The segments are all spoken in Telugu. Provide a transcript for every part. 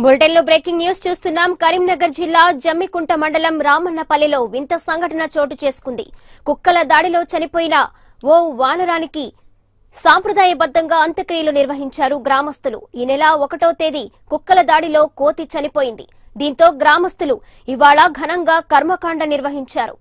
బులెటిన్ లో బ్రేకింగ్ న్యూస్ చూస్తున్నాం కరీంనగర్ జిల్లా జమ్మికుంట మండలం రామన్నపల్లిలో వింత సంఘటన చోటు చేసుకుంది కుక్కల దాడిలో చనిపోయిన ఓ వానరానికి సాంప్రదాయబద్దంగా అంత్యక్రియలు నిర్వహించారు గ్రామస్తులు ఈ నెల ఒకటో తేదీ కుక్కల దాడిలో కోతి చనిపోయింది దీంతో గ్రామస్తులు ఇవాళ ఘనంగా కర్మకాండ నిర్వహించారు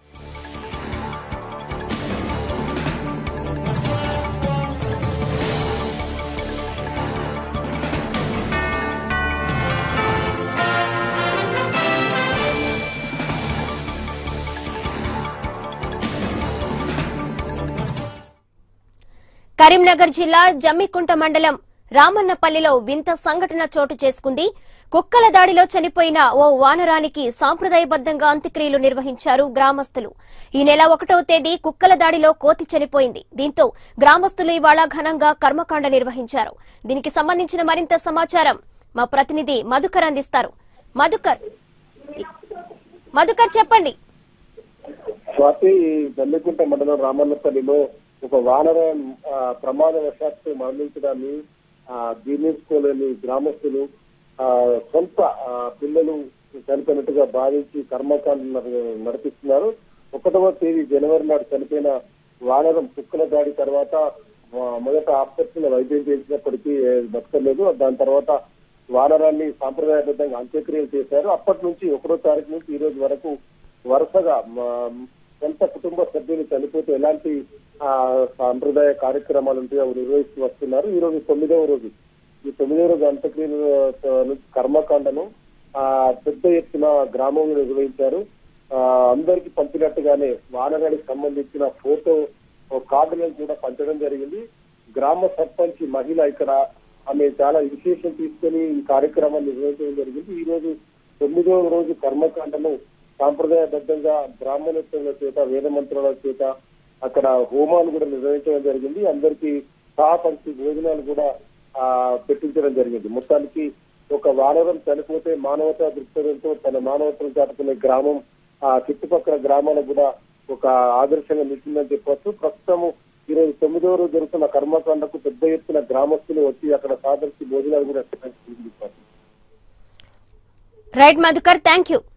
కరీంనగర్ జిల్లా జమ్మికుంట మండలం రామన్నపల్లిలో వింత సంఘటన చోటు చేసుకుంది కుక్కల దాడిలో చనిపోయిన ఓ వానరానికి సాంప్రదాయబద్దంగా అంత్యక్రియలు నిర్వహించారు గ్రామస్తులు ఈ నెల ఒకటో తేదీ కుక్కల దాడిలో కోతి చనిపోయింది దీంతో గ్రామస్తులు ఇవాళ ఘనంగా కర్మకాండ నిర్వహించారు దీనికి సంబంధించిన మరింత సమాచారం మా ప్రతినిధి మధుకర్ అందిస్తారు మధుకర్ మధుకర్ చెప్పండి స్వాతి జల్లికుంట మండలం రామన్నపల్లిలో ఒక వానర ఆ, ప్రమాదవశాత్తు మరణించడాన్ని ఆ, జీర్ణించుకోలేని గ్రామస్తులు ఆ, సొంత ఆ, పిల్లలు చనిపోయినట్టుగా భావించి కర్మకాండ నడ- నడిపిస్తున్నారు ఒకటవ తేదీ జనవరి నాడు చనిపోయిన వానరం కుక్కల దాడి తర్వాత ఆ, మొదట ఆసుపత్రిలో వైద్యం చేసినప్పటికీ ఏ, బతకలేదు దాని తర్వాత వానరాన్ని సాంప్రదాయబద్ధంగా అంత్యక్రియలు చేశారు అప్పటి నుంచి ఒకటో తారీఖు నుంచి ఈ రోజు వరకు వరుసగా మా సొంత కుటుంబ సభ్యులు చనిపోతే ఎలాంటి ఆ, సాంప్రదాయ కార్యక్రమాలు ఉంటాయో అవి నిర్వహిస్తూ వస్తున్నారు ఈ రోజు తొమ్మిదవ రోజు ఈ తొమ్మిదవ రోజు అంత్యక్రియలు ఆ, నుంచి కర్మకాండను ఆ పెద్ద ఎత్తున గ్రామంలో నిర్వహించారు ఆ, అందరికీ పంపినట్టుగానే వానరానికి సంబంధించిన ఫోటో కార్డులను కూడా పంచడం జరిగింది గ్రామ సర్పంచ్ మహిళ ఇక్కడ ఆమె చాలా విశేషం తీసుకొని ఈ కార్యక్రమాన్ని నిర్వహించడం జరిగింది ఈ రోజు తొమ్మిదవ రోజు కర్మకాండను సాంప్రదాయబద్ధంగా బ్రాహ్మణోత్సవాల చేత వేద మంత్రాల చేత అక్కడ హోమాలు కూడా నిర్వహించడం జరిగింది అందరికీ సహపంక్తి భోజనాలు కూడా ఆ పెట్టించడం జరిగింది మొత్తానికి ఒక వానరం చనిపోతే మానవతా దృక్పథంతో తన మానవతను చాటుకునే గ్రామం ఆ చుట్టుపక్కల గ్రామాలకు కూడా ఒక ఆదర్శంగా నిలిచిందని చెప్పొచ్చు ప్రస్తుతం ఈ రోజు తొమ్మిదవ రోజు జరుగుతున్న కర్మకాండకు పెద్ద ఎత్తున గ్రామస్తులు వచ్చి అక్కడ సాదర్శి భోజనాలు కూడా నిర్వహించారు. Right Madhukar thank you